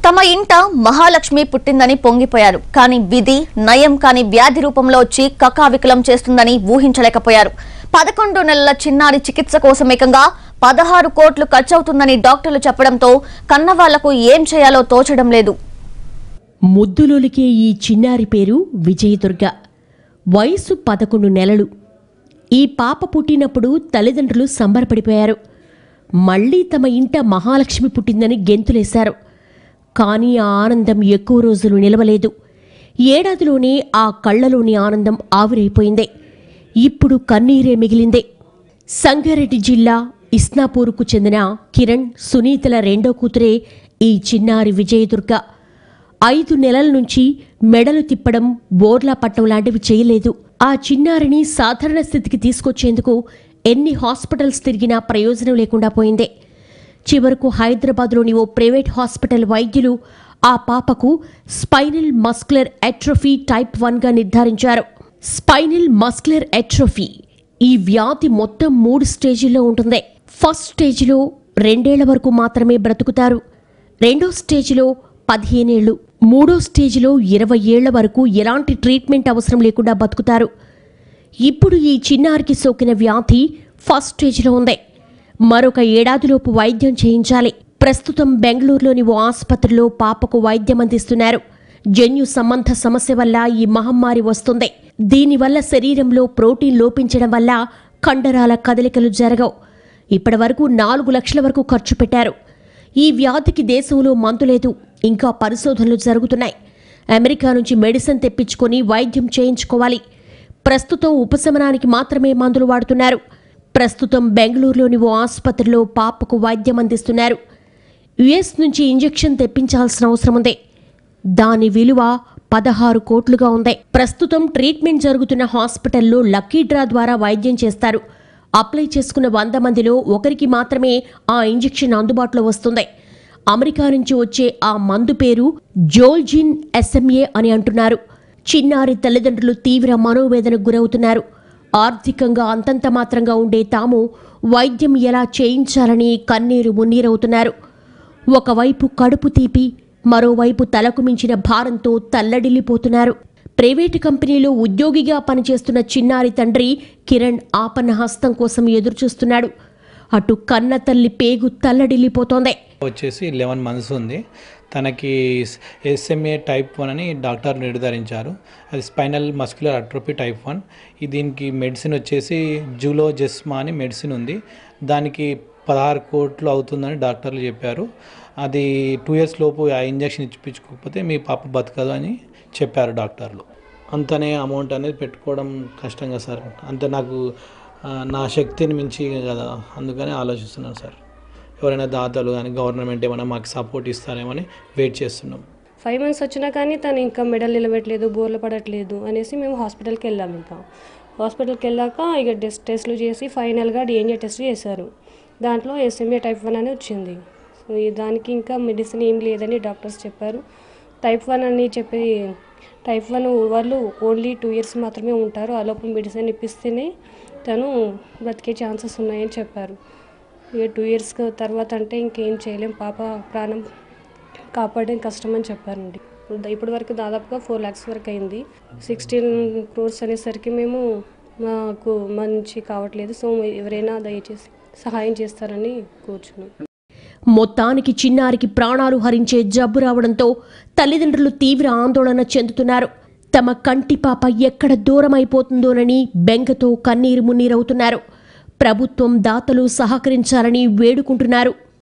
తమ ఇంట మహాలక్ష్మి పుట్టిందని పొంగిపోయారు కానీ విధి నయం కాని వ్యాధి రూపంలో వచ్చి కకావికలం చేస్తుందని ఊహించలేకపోయారు పదకొండు నెలల చిన్నారి చికిత్స కోసం ఏకంగా పదహారు కోట్లు ఖర్చవుతుందని డాక్టర్లు చెప్పడంతో కన్నవాళ్లకు ఏం చేయాలో తోచడం లేదు ముద్దులోలికే ఈ చిన్నారి పేరు విజయదుర్గ వయసు పదకొండు నెలలు ఈ పాప పుట్టినప్పుడు తల్లిదండ్రులు సంబరపడిపోయారు మళ్ళీ తమ ఇంట మహాలక్ష్మి పుట్టిందని గెంతులేశారు కానీ ఆ ఆనందం ఎక్కువ రోజులు నిలవలేదు ఏడాదిలోనే ఆ కళ్ళలోని ఆనందం ఆవిరైపోయింది ఇప్పుడు కన్నీరే మిగిలిందే సంగారెడ్డి జిల్లా ఇస్నాపూర్కు చెందిన కిరణ్ సునీతల రెండో కూతురే ఈ చిన్నారి విజయదుర్గ ఐదు నెలల నుంచి మెడలు తిప్పడం బోర్లా పట్టం లాంటివి చేయలేదు ఆ చిన్నారిని సాధారణ స్థితికి తీసుకొచ్చేందుకు ఎన్ని హాస్పిటల్స్ తిరిగినా ప్రయోజనం లేకుండా పోయిందే చివరకు హైదరాబాద్లోని ఓ ప్రైవేట్ హాస్పిటల్ వైద్యులు ఆ పాపకు స్పైనల్ మస్కులర్ ఎట్రోఫీ టైప్ వన్గా నిర్ధారించారు స్పైనల్ మస్కులర్ ఎట్రోఫీ ఈ వ్యాధి మొత్తం మూడు స్టేజీల్లో ఉంటుంది ఫస్ట్ స్టేజిలో రెండేళ్ల వరకు మాత్రమే బ్రతుకుతారు రెండో స్టేజిలో పదిహేనేళ్లు మూడో స్టేజిలో ఇరవై ఏళ్ల వరకు ఎలాంటి ట్రీట్మెంట్ అవసరం లేకుండా బతుకుతారు ఇప్పుడు ఈ చిన్నారికి సోకిన వ్యాధి ఫస్ట్ స్టేజ్లో ఉంది మరొక ఏడాదిలోపు వైద్యం చేయించాలి ప్రస్తుతం బెంగళూరులోని ఓ ఆసుపత్రిలో పాపకు వైద్యం అందిస్తున్నారు జన్యు సంబంధ సమస్య వల్ల ఈ మహమ్మారి వస్తుంది దీనివల్ల శరీరంలో ప్రోటీన్ లోపించడం వల్ల కండరాల కదలికలు జరగవు ఇప్పటి వరకు నాలుగు లక్షల వరకు ఖర్చు పెట్టారు ఈ వ్యాధికి దేశంలో మందు లేదు ఇంకా పరిశోధనలు జరుగుతున్నాయి అమెరికా నుంచి మెడిసిన్ తెప్పించుకొని వైద్యం చేయించుకోవాలి ప్రస్తుతం ఉపశమనానికి మాత్రమే మందులు వాడుతున్నారు ప్రస్తుతం బెంగళూరులోని ఓ ఆసుపత్రిలో పాపకు వైద్యం అందిస్తున్నారు యుఎస్ నుంచి ఇంజెక్షన్ తెప్పించాల్సిన అవసరం ఉంది దాని విలువ పదహారు కోట్లుగా ఉంది ప్రస్తుతం ట్రీట్మెంట్ జరుగుతున్న హాస్పిటల్లో లక్కీ డ్రా ద్వారా వైద్యం చేస్తారు అప్లై చేసుకున్న వంద మందిలో ఒకరికి మాత్రమే ఆ ఇంజెక్షన్ అందుబాటులో వస్తుంది అమెరికా నుంచి వచ్చే ఆ మందు పేరు జోల్జిన్ ఎస్ఎంఏ అని అంటున్నారు చిన్నారి తల్లిదండ్రులు తీవ్ర మనోవేదనకు గురవుతున్నారు ఆర్థికంగా అంతంత మాత్రంగా ఉండే తాము వైద్యం ఎలా చేయించాలని కన్నీరు మున్నీరవుతున్నారు ఒకవైపు కడుపు తీపి మరోవైపు తలకు మించిన భారంతో తల్లడిల్లిపోతున్నారు ప్రైవేటు కంపెనీలో ఉద్యోగిగా పనిచేస్తున్న చిన్నారి తండ్రి కిరణ్ ఆపన్న హస్తం కోసం ఎదురుచూస్తున్నాడు అటు కన్న తల్లి పేగు తల్లడిల్లిపోతోంది వచ్చేసి లెవెన్ మంత్స్ ఉంది తనకి ఎస్ఎంఏ టైప్ వన్ అని డాక్టర్ నిర్ధారించారు అది spinal muscular atrophy type one ఈ దీనికి మెడిసిన్ వచ్చేసి జూలోజెస్మా అని మెడిసిన్ ఉంది దానికి పదహారు కోట్లు అవుతుందని డాక్టర్లు చెప్పారు అది టూ ఇయర్స్ లోపు ఆ ఇంజెక్షన్ ఇప్పించుకోకపోతే మీ పాప బతకదు అని చెప్పారు డాక్టర్లు అంతనే అమౌంట్ అనేది పెట్టుకోవడం కష్టంగా సార్ అంత నాకు ఆ, నా శక్తిని మించి కదా అందుకని ఆలోచిస్తున్నాను సార్ ఎవరైనా దాతలు కానీ గవర్నమెంట్ ఏమైనా మాకు సపోర్ట్ ఇస్తారేమని వెయిట్ చేస్తున్నాం ఫైవ్ మంత్స్ వచ్చినా కానీ తను ఇంకా మెడల్ నిలబెట్టలేదు బోర్లు పడట్లేదు అనేసి మేము హాస్పిటల్కి వెళ్ళాం ఇంకా హాస్పిటల్కి వెళ్ళాక ఇక టెస్ట్ టెస్ట్లు చేసి ఫైనల్గా డిఎన్ఏ టెస్ట్ చేశారు దాంట్లో ఎస్ఎంఏ టైప్ వన్ అని వచ్చింది సో ఈ దానికి ఇంకా మెడిసిన్ ఏం లేదని డాక్టర్స్ చెప్పారు టైప్ వన్ అని చెప్పి టైప్ వన్ వాళ్ళు ఓన్లీ టూ ఇయర్స్ మాత్రమే ఉంటారు ఆ లోపు మెడిసిన్ ఇప్పిస్తేనే తను బతికే ఛాన్సెస్ ఉన్నాయని చెప్పారు ఇక టూ ఇయర్స్ తర్వాత అంటే ఇంకేం చేయలేం పాప ప్రాణం కాపాడడం కష్టం అని చెప్పారండి ఇప్పటి వరకు దాదాపుగా ఫోర్ ల్యాక్స్ వరకు అయింది సిక్స్టీన్ క్రోర్స్ అనేసరికి మేము మాకు మంచి కావట్లేదు సో ఎవరైనా దయచేసి సహాయం చేస్తారని కూర్చున్నాం మొత్తానికి చిన్నారికి ప్రాణాలు హరించే జబ్బు రావడంతో తల్లిదండ్రులు తీవ్ర ఆందోళన చెందుతున్నారు తమ కంటి పాప ఎక్కడ దూరమైపోతుందోనని బెంగతో కన్నీరు మున్నీరవుతున్నారు ప్రభుత్వం దాతలు సహకరించాలని వేడుకుంటున్నారు